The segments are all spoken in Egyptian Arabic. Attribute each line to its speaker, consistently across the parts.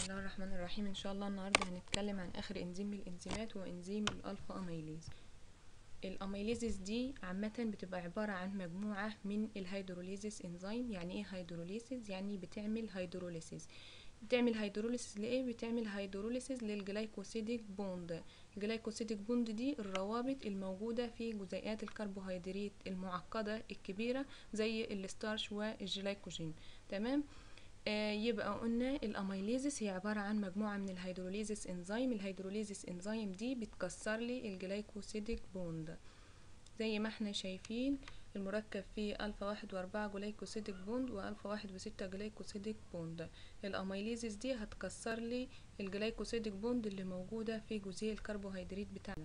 Speaker 1: الله الرحمن الرحيم ان شاء الله النهارده هنتكلم عن اخر انزيم من الانزيمات وهو انزيم الالفا اميليز الاميليزز دي عامه بتبقى عباره عن مجموعه من الهيدروليزيس انزيم يعني ايه هيدروليسيس يعني بتعمل هيدروليسيس بتعمل هيدروليسيس لايه بتعمل هيدروليسيس للجلايكوسيديك بوند الجلايكوسيديك بوند دي الروابط الموجوده في جزيئات الكربوهيدرات المعقده الكبيره زي الستارش والجلايكوجين تمام آه يبقى قلنا الاميليزيس هي عباره عن مجموعه من الهيدروليزيس انزيم الهيدروليزيس انزيم دي بتكسر لي الجلايكوسيديك بوند زي ما احنا شايفين المركب فيه ألفا واحد وأربعة جلايكوسيديك بوند وألفا واحد وستة جلايكوسيديك بوند الأميليزيس دي هتكسر لي الجلايكوسيديك بوند اللي موجودة في جزيء الكربوهيدرات بتاعنا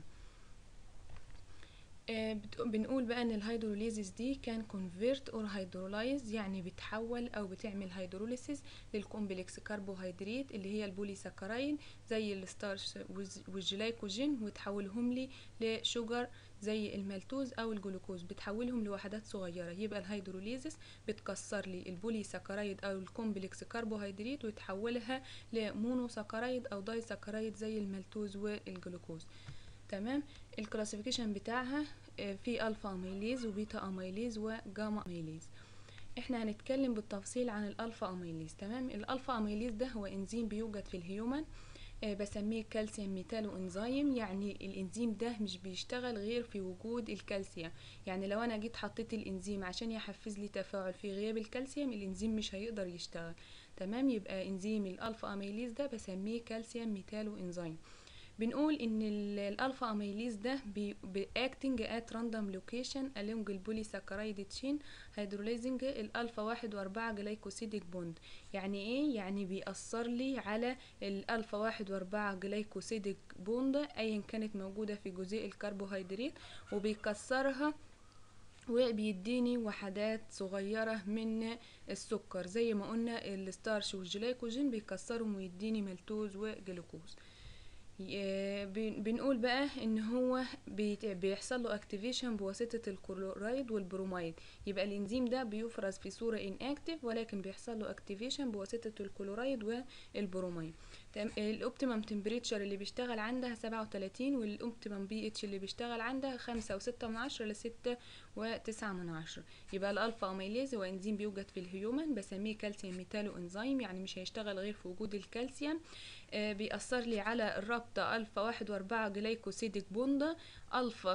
Speaker 1: آه بنقول بقى ان الهيدروليزيس دي كان كونفيرت اور هيدرولايز يعني بتحول او بتعمل هيدروليسيس للكومبلكس كربوهيدرات اللي هي البوليساكراين زي الستارش والجلايكوجين وتحولهم لي لشجر زي المالتوز او الجلوكوز بتحولهم لوحدات صغيره يبقى الهيدروليزيس بتكسر لي البوليساكرايد او الكومبلكس كربوهيدرات وتحولها لمونوساكرايد او دايساكرايد زي المالتوز والجلوكوز تمام الكلاسيفيكيشن بتاعها في الفا اميليز وبيتا اميليز وجاما اميليز احنا هنتكلم بالتفصيل عن الالفا اميليز تمام الالفا اميليز ده هو انزيم بيوجد في الهيومن بسميه كالسيوم ميتالو انزيم يعني الانزيم ده مش بيشتغل غير في وجود الكالسيوم يعني لو انا جيت حطيت الانزيم عشان يحفز لي تفاعل في غياب الكالسيوم الانزيم مش هيقدر يشتغل تمام يبقى انزيم الالفا اميليز ده بسميه كالسيوم ميتالو انزيم بنقول ان الالفا اميليز ده باكتنج ات راندوم لوكيشن along البوليساكرايد تشين هيدروليزنج الالفا واحد واربعة جلايكوسيديك بوند يعني ايه يعني بيأثر لي على الالفا واحد واربعة جلايكوسيديك بوند ايا كانت موجودة في جزيء الكربوهيدرات وبيكسرها وبيديني وحدات صغيرة من السكر زي ما قلنا الستارش والجلايكوجين بيكسرهم ويديني مالتوز وجلوكوز بنقول بقى ان هو بيحصل له اكتيفيشن بواسطه الكلورايد والبروميد يبقى الانزيم ده بيفرز في صوره ان اكتيف ولكن بيحصل له اكتيفيشن بواسطه الكلورايد والبروميد الاوبتيمم تمبريتشر اللي بيشتغل عندها سبعة وتلاتين والاوبتيمم بي اتش اللي بيشتغل عندها خمسة وستة من عشرة لستة وتسعة من عشرة يبقى الالفا اميليز هو انزيم بيوجد في الهيومن بسميه كالسيوم ميتالو انزيم يعني مش هيشتغل غير في وجود الكالسيوم آه بيأثر لي على الرابطة ألفا واحد وأربعة جلايكوسيديك بوندا ألفا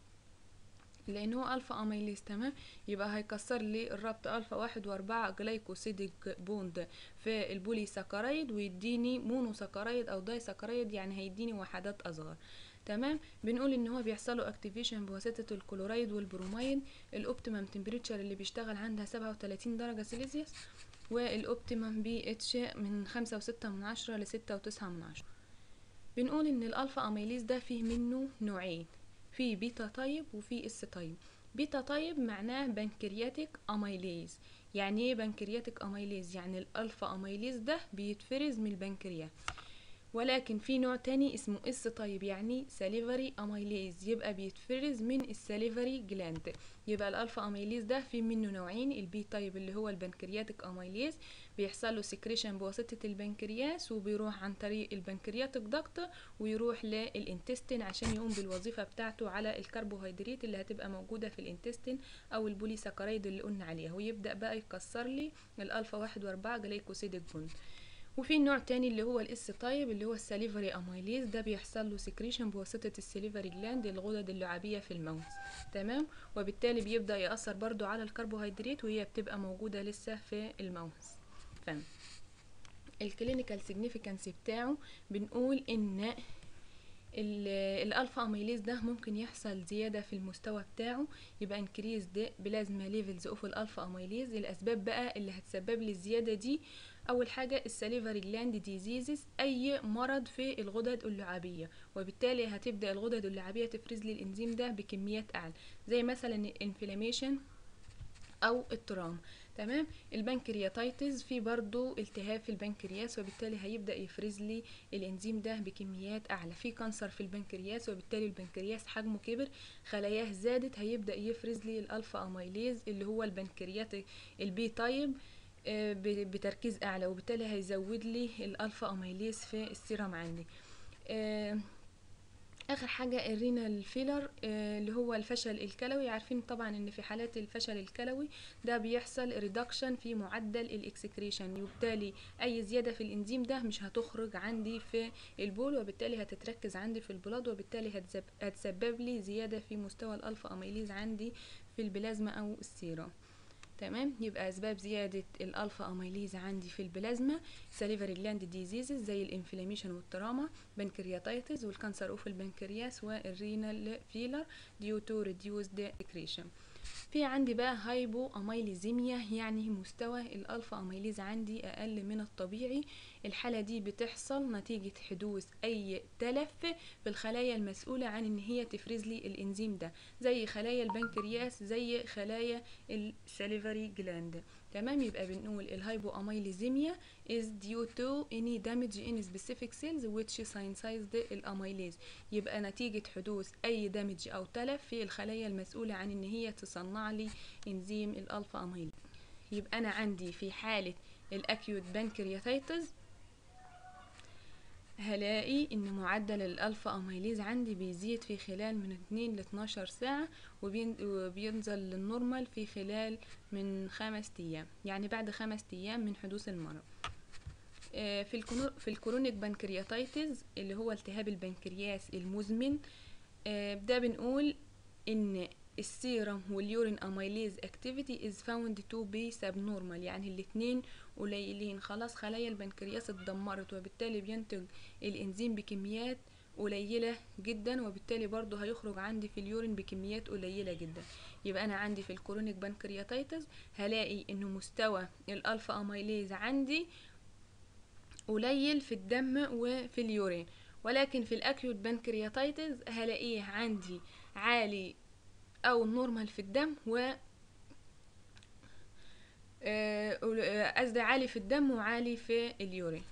Speaker 1: لأن هو ألفا أميليز تمام يبقى هيكسر لي الرابطة ألفا واحد وأربعة جلايكوسيديك بوند في البوليساكرايد ويديني مونوساكرايد أو دايساكرايد يعني هيديني وحدات أصغر تمام بنقول ان هو بيحصل له اكتيفيشن بواسطه الكلورايد والبروميد الاوبتيمم تمبريتشر اللي بيشتغل عندها سبعة وتلاتين درجه سيليزيوس والاوبتيمم بي اتش من خمسة وستة من عشرة لستة وتسعة من عشرة بنقول ان الالفا اميليز ده فيه منه نوعين في بيتا تايب وفي اس تايب بيتا تايب معناه بنكرياتيك اميليز يعني ايه بنكرياتيك اميليز يعني الالفا اميليز ده بيتفرز من البنكرياس ولكن في نوع تاني اسمه اس طيب يعني ساليفري اميليز يبقى بيتفرز من الساليفري جلاند يبقى الالفا اميليز ده في منه نوعين البي طيب اللي هو البنكرياتيك اميليز بيحصل له سكريشن بواسطه البنكرياس وبيروح عن طريق البنكرياتيك ضغط ويروح للانتستين عشان يقوم بالوظيفه بتاعته على الكربوهيدرات اللي هتبقى موجوده في الانتستين او البوليساكرايد اللي قلنا عليها ويبدا بقى يكسر لي الالفا واحد واربعة جلايكوسيديك بوند وفي نوع تاني اللي هو الاس تايب اللي هو الساليفري اميليز ده بيحصل له سكريشن بواسطه السليفري جلاند الغدد اللعابيه في الماوس تمام وبالتالي بيبدا ياثر برضو على الكربوهيدرات وهي بتبقى موجوده لسه في الماوس فاهم الكلينيكال سيجنيفيكانس بتاعه بنقول ان الالفا اميليز ده ممكن يحصل زياده في المستوى بتاعه يبقى انكريز ده بلازما ليفلز اوف الالفا اميليز الاسباب بقى اللي هتسبب لي الزياده دي اول حاجه الساليفري جلاند ديزيزز اي مرض في الغدد اللعابيه وبالتالي هتبدا الغدد اللعابيه تفرز لي الانزيم ده بكميات اعلى زي مثلا الانفلاميشن او الترام تمام البنكرياتايتس في برضو التهاب في البنكرياس وبالتالي هيبدا يفرز لي الانزيم ده بكميات اعلى في كانسر في البنكرياس وبالتالي البنكرياس حجمه كبر خلاياه زادت هيبدا يفرز لي الالفا اميليز اللي هو البنكريات البي تايب آه، ب- بتركيز اعلى وبالتالي هيزود لي الالفا اميليز في السيرم عندي آه، اخر حاجه الرينال فيلر آه، اللي هو الفشل الكلوي عارفين طبعا ان في حالات الفشل الكلوي ده بيحصل ريدكشن في معدل الاكسكريشن وبالتالي اي زياده في الانزيم ده مش هتخرج عندي في البول وبالتالي هتتركز عندي في البلاد وبالتالي هتسب- هتسبب لي زياده في مستوى الالفا اميليز عندي في البلازما او السيرم تمام يبقى اسباب زياده الالفا اميليز عندي في البلازما ساليفري جلاند ديزيزز زي الانفلاميشن والتراما بنكرياتايتس والكانسر اوف البنكرياس والرينال فيلر ديو تو ريديوسد اكريشن في عندي بقى هايبو اميليزيميا يعني مستوى الالفا اميليز عندي اقل من الطبيعي الحالة دي بتحصل نتيجة حدوث اي تلف في الخلايا المسؤولة عن ان هي تفرز لي الانزيم ده زي خلايا البنكرياس زي خلايا الساليفري جلاند تمام يبقى بنقول الهايبو اميليزيميا is due to any damage in specific cells which synthesize الاميليز يبقى نتيجة حدوث اي دامج او تلف في الخلايا المسؤولة عن ان هي تصنع لي انزيم الالفا اميليز يبقى انا عندي في حالة الاكيوت بنكرياتيتس هلاقي ان معدل الالفا اميليز عندي بيزيد في خلال من 2 ل 12 ساعة وبين- وبينزل للنورمال في خلال من خمس ايام يعني بعد خمس ايام من حدوث المرض آه، في الكونو- في الكرونيك بنكرياتيتس اللي هو التهاب البنكرياس المزمن آه، ده بنقول ان السيرم واليورين اميليز اكتيفيتي از فاوند تو بي سبنورمال يعني الاتنين قليلين خلاص خلايا البنكرياس اتدمرت وبالتالي بينتج الانزيم بكميات قليلة جدا وبالتالي برضو هيخرج عندي في اليورين بكميات قليلة جدا يبقى انا عندي في الكرونيك بنكرياتيتس هلاقي انه مستوى الالفا اميليز عندي قليل في الدم وفي اليورين ولكن في الاكيوت بنكرياتيتس هلاقيه عندي عالي او نورمال في الدم و آه، آه، قصدي عالي في الدم وعالي في اليورين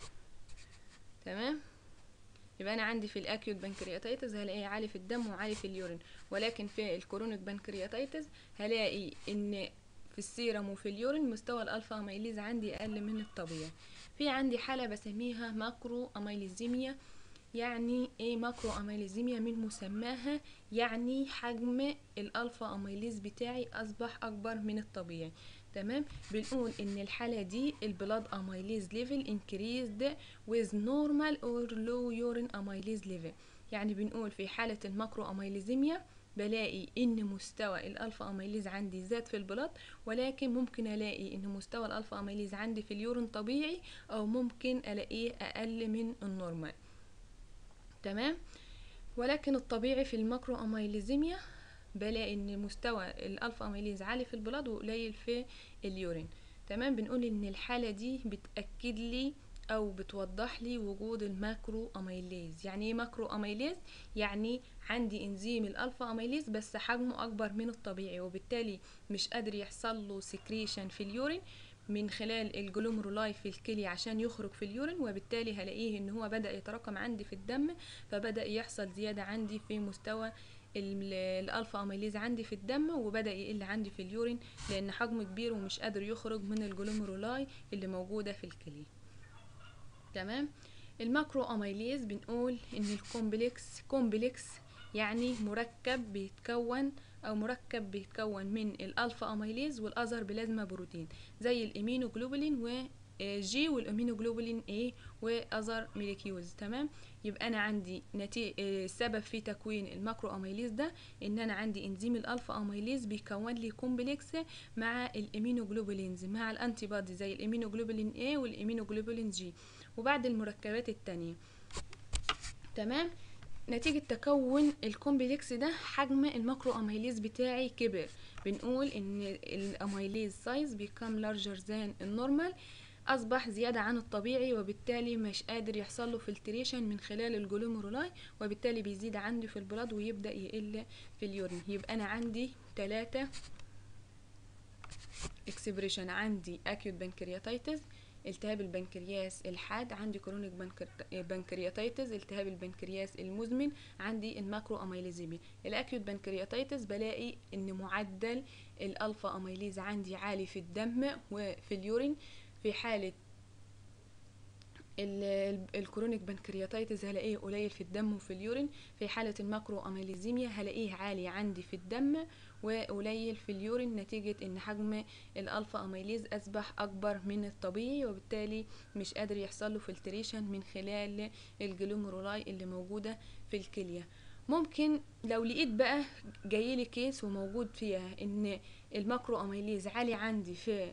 Speaker 1: تمام يبقى انا عندي في الاكيوت بنكرياتيتس هلاقيه عالي في الدم وعالي في اليورين ولكن في الكرونيك بنكرياتيتس هلاقي ان في السيرم وفي اليورين مستوى الالفا اميليز عندي اقل من الطبيعي في عندي حالة بسميها ماكرو اميليزيميا يعني ايه ماكرو اميليزيميا من مسماها يعني حجم الالفا اميليز بتاعي اصبح اكبر من الطبيعي تمام بنقول ان الحالة دي البلاد اميليز ليفل increased with normal or low urine amylase level يعني بنقول في حالة الماكرو اميليزيميا بلاقي ان مستوى الالفا اميليز عندي زاد في البلاد ولكن ممكن الاقي ان مستوى الالفا اميليز عندي في اليورين طبيعي او ممكن الاقيه اقل من النورمال تمام ولكن الطبيعي في الماكرو اميليزيميا بلاقي ان مستوى الالفا اميليز عالي في البلاد وقليل في اليورين تمام بنقول ان الحالة دي بتأكد لي او بتوضح لي وجود الماكرو اميليز يعني ايه ماكرو اميليز يعني عندي انزيم الالفا اميليز بس حجمه اكبر من الطبيعي وبالتالي مش قادر يحصل له سكريشن في اليورين من خلال الجلومرولاي في الكلي عشان يخرج في اليورين وبالتالي هلاقيه ان هو بدأ يتراكم عندي في الدم فبدأ يحصل زيادة عندي في مستوى ال- الالفا اميليز عندي في الدم وبدا يقل عندي في اليورين لان حجمه كبير ومش قادر يخرج من الجلومرولاي اللي موجوده في الكلي تمام الماكرو اميليز بنقول ان الكومبلكس كومبلكس يعني مركب بيتكون او مركب بيتكون من الالفا اميليز والاذر بلازما بروتين زي الامينوجلوبولين و جي والامينوجلوبولين ايه واذر موليكيولز تمام يبقى انا عندي نتيجة السبب في تكوين الماكرو اميليز ده ان انا عندي انزيم الالفا اميليز بيكون لي كومبلكس مع الامينوجلوبولينز مع الانتي بودي زي الامينوجلوبولين A والامينوجلوبولين G وبعد المركبات التانية تمام نتيجة تكون الكومبلكس ده حجم الماكرو اميليز بتاعي كبر بنقول ان الاميليز سايز بيكام لارجر ذان النورمال اصبح زيادة عن الطبيعي وبالتالي مش قادر يحصل له فلتريشن من خلال الجلومرولاي وبالتالي بيزيد عندي في البلاد ويبدأ يقل في اليورين يبقى انا عندي ثلاثة اكسبريشن عندي اكيوت بنكرياتيتس التهاب البنكرياس الحاد عندي كرونيك بنكرياتيتس التهاب البنكرياس المزمن عندي الماكرو اميليزيميا الاكيوت بنكرياتيتس بلاقي ان معدل الالفا اميليز عندي عالي في الدم وفي اليورين في حالة ال- ال- الكرونيك بنكرياتيتس هلاقيه قليل في الدم وفي اليورين في حالة الماكرو أميليزيميا هلاقيه عالي عندي في الدم وقليل في اليورين نتيجة ان حجم الالفا اميليز اصبح اكبر من الطبيعي وبالتالي مش قادر يحصل له فلتريشن من خلال الجلوميرولاي اللي موجودة في الكلية ممكن لو لقيت بقى جايلي كيس وموجود فيها ان الماكرو اميليز عالي عندي في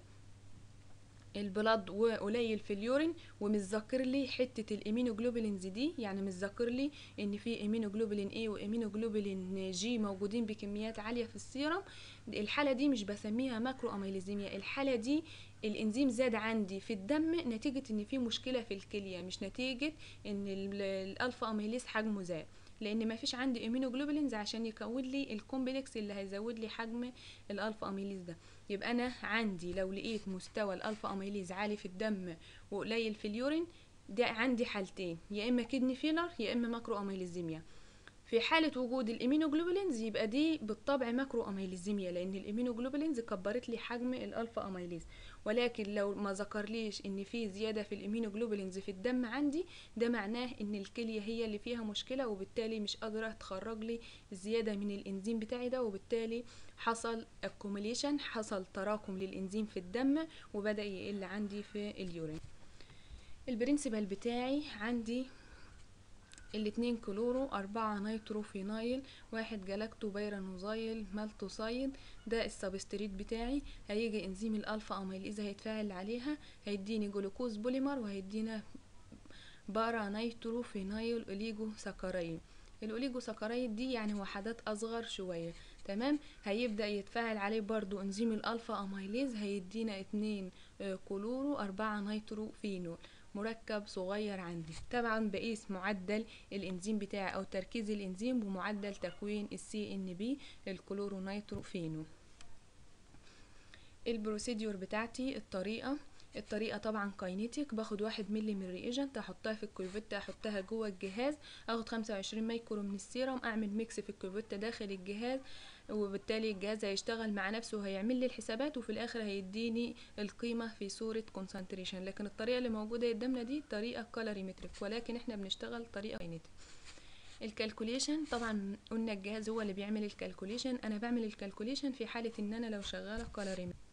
Speaker 1: البلد وقليل في اليورين ومش ذاكر لي حته الامينوجلوبولينز دي يعني مش ذاكر لي ان في امينوجلوبولين اي وامينوجلوبولين جي موجودين بكميات عاليه في السيرم الحاله دي مش بسميها ماكرو اميليزيميا الحاله دي الانزيم زاد عندي في الدم نتيجه ان في مشكله في الكليه مش نتيجه ان ال- الالفا اميليز حجمه زاد لان ما فيش عندي امينوجلوبولينز عشان يكون لي الكومبلكس اللي هيزود لي حجم الالفا اميليز ده يبقى انا عندي لو لقيت مستوى الالفا اميليز عالي في الدم وقليل في اليورين ده عندي حالتين يا اما كدني فيلر يا اما ماكرو اميليزيميا في حالة وجود الامينوجلوبولينز يبقى دي بالطبع ماكرو اميليزيميا لان الامينوجلوبولينز كبرت لي حجم الالفا اميليز ولكن لو ما ذكرليش ان في زيادة في الامينوجلوبولينز في الدم عندي ده معناه ان الكلية هي اللي فيها مشكلة وبالتالي مش قادرة تخرج لي زيادة من الانزيم بتاعي ده وبالتالي حصل accumulation حصل تراكم للانزيم في الدم وبدأ يقل عندي في اليورين البرنسبل بتاعي عندي الاتنين كلورو أربعة نيترو فينايل واحد جلاكتو بيرانوزايل مالتوسايد ده السبستريت بتاعي هيجي انزيم الالفا اميليز هيتفاعل عليها هيديني جلوكوز بوليمر وهيدينا بارا نيترو فينايل اوليجو سكرايد الاوليجو سكرايد دي يعني وحدات اصغر شويه تمام هيبدا يتفاعل عليه برضو انزيم الالفا اميليز هيدينا اتنين آه، كلورو أربعة نيترو فينول مركب صغير عندي طبعا بقيس معدل الانزيم بتاعي او تركيز الانزيم بمعدل تكوين السي ان بي الكلورو نيترو فينول البروسيديور بتاعتي الطريقه الطريقه طبعا كاينيتيك باخد واحد ملي من الرياجنت احطها في الكويفيتا احطها جوه الجهاز اخد خمسة وعشرين مايكرو من السيرم اعمل ميكس في الكويفيتا داخل الجهاز وبالتالي الجهاز هيشتغل مع نفسه وهيعمل لي الحسابات وفي الاخر هيديني القيمه في صوره كونسنتريشن لكن الطريقه اللي موجوده قدامنا دي طريقه كالوريمتريك ولكن احنا بنشتغل طريقه كاينيتيك الكالكوليشن طبعا قلنا الجهاز هو اللي بيعمل الكالكوليشن انا بعمل الكالكوليشن في حاله ان انا لو شغاله كالوريمتريك